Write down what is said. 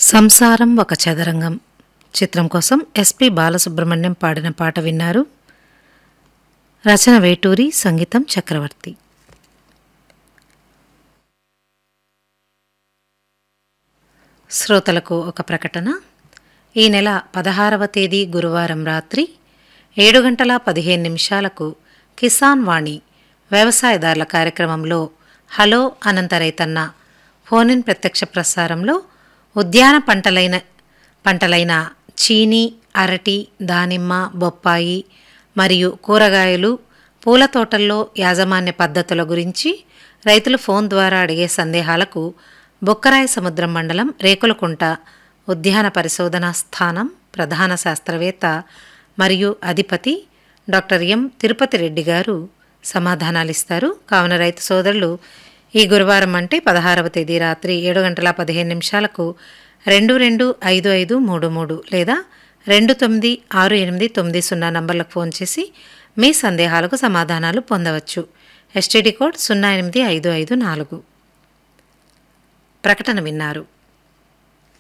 సంసారం ఒక చదరంగం చిత్రం కోసం ఎస్పి బాలసుబ్రహ్మణ్యం పాడిన పాట విన్నారు రచన వేటూరి సంగీతం చక్రవర్తి శ్రోతలకు ఒక ప్రకటన ఈ నెల పదహారవ తేదీ గురువారం రాత్రి ఏడు గంటల పదిహేను నిమిషాలకు కిసాన్ వాణి వ్యవసాయదారుల కార్యక్రమంలో హలో అనంత రైతన్న ఫోన్ ఇన్ ప్రత్యక్ష ప్రసారంలో ఉద్యాన పంటలైన పంటలైన చీని అరటి దానిమ్మ బొప్పాయి మరియు కూరగాయలు పూల తోటల్లో యాజమాన్య పద్ధతుల గురించి రైతులు ఫోన్ ద్వారా అడిగే సందేహాలకు బొక్కరాయ సముద్రం మండలం రేకులకుంట ఉద్యాన పరిశోధనా స్థానం ప్రధాన శాస్త్రవేత్త మరియు అధిపతి డాక్టర్ ఎం తిరుపతి రెడ్డి గారు సమాధానాలిస్తారు కావున రైతు సోదరులు ఈ గురువారం అంటే పదహారవ తేదీ రాత్రి ఏడు గంటల పదిహేను నిమిషాలకు రెండు రెండు ఐదు ఐదు మూడు మూడు లేదా రెండు తొమ్మిది ఆరు ఎనిమిది తొమ్మిది సున్నా నంబర్లకు ఫోన్ చేసి మీ సందేహాలకు సమాధానాలు పొందవచ్చు ఎస్టీడీ కోడ్ సున్నా ఎనిమిది ఐదు ఐదు నాలుగు ప్రకటన విన్నారు